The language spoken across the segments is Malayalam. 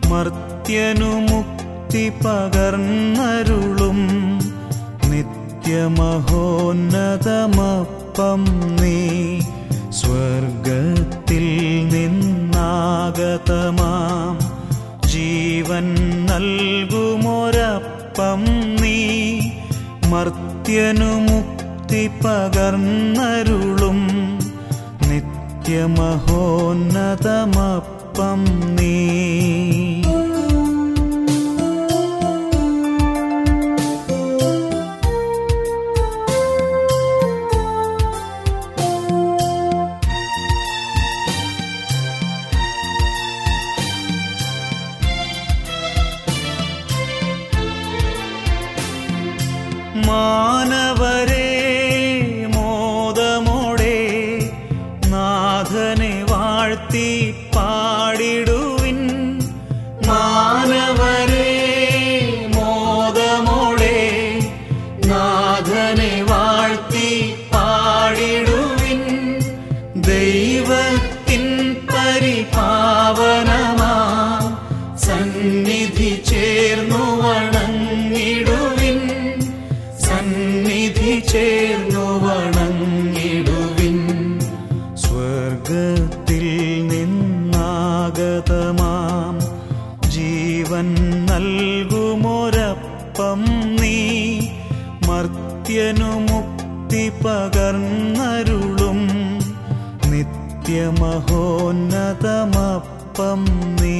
മർത്യനു മുക്തി പകർന്നരുളും നിത്യമഹോന്നതമപ്പം നീ സ്വർഗത്തിൽ നിന്നാഗതമാം ജീവൻ നൽകുമൊരപ്പം നീ മർത്യനു മുക്തി പകർന്നരുളും നിത്യമഹോന്നതമപ്പം നീ മാനവരെ മോദമോടെ നാഥനെ വാഴ്ത്തി പാടിടുവിൻ മാനവരെ മോദമോടെ നാഥനെ വാഴ്ത്തി പാടിടുവിൻ ദൈവത്തിൻ പരിപാവനമാ സന്നിധി ചേർന്നു വണങ്ങിടുവിൻ സന്നിധി ചേർന്നു വണങ്ങിടുവിൻ സ്വർഗത്തിൽ നിന്നാഗതമാം ജീവൻ നൽകുമൊരപ്പം നീ മർത്യനു മുക്തി പകർന്നരുളും നിത്യമഹോന്നതമപ്പം നീ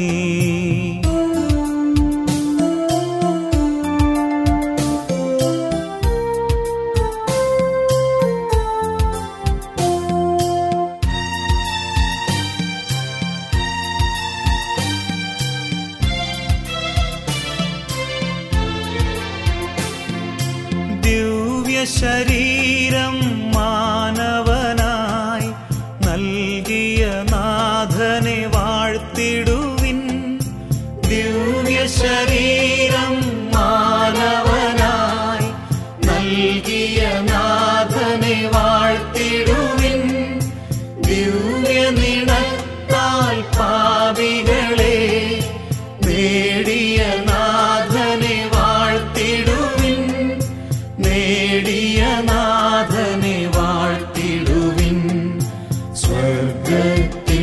ദിവ്യ ശരീരം മാനവനായി നൽകിയ നാഥനെ വാഴ്ത്തിടുവിൻ ദിവ്യ ശരീരം മാനവനായി നൽകിയ നാഥനെ വാഴ്ത്തിടുവിൻ ദിവ്യ നിണത്താൽ പാപികളെ നേടിയ നാഥനെ വാഴ്ത്തിടുവിൻ നേടിയ നാഥനെ വാഴ്ത്തിടുവിൻ സ്വർഗത്തിൽ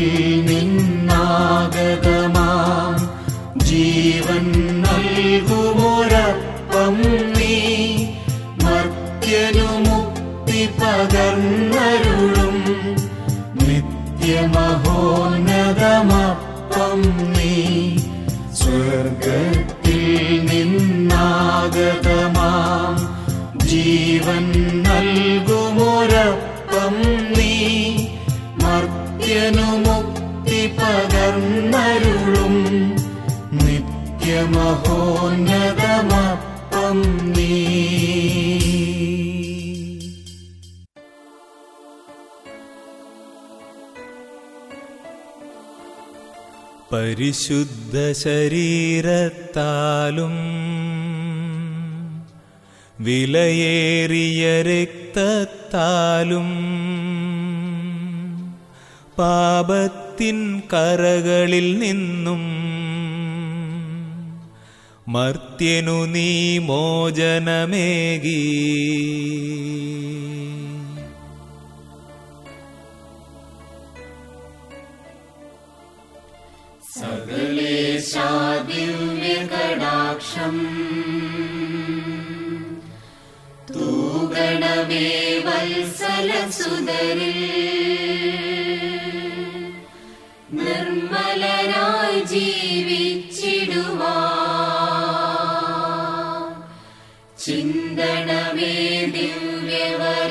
നിന്നാഗതമാം ജീവൻ നൽകുമൊരപ്പം നീ മർത്യനു മുക്തി പകർന്നരുളും നിത്യമഹോന്നതമപ്പം നീ സ്വർഗത്തിൽ നിന്നാഗതമാം ജീവൻ നൽകുമൊരപ്പം നീ മർത്യനു മുക്തി പകർന്നരുളും നിത്യമഹോന്നതമപ്പം നീ പരിശുദ്ധ ശരീരത്താലും വിലയേറിയ രക്തത്താലും പാപത്തിൻ കറകളിൽ നിന്നും മർത്യനു നീ മോചനമേകി ദിവ്യകടാക്ഷം തൂഗണമേ വത്സലസുതരിൽ നിർമ്മലനായി ജീവിച്ചിടുവാ ചിന്തണമേ ദിവ്യവര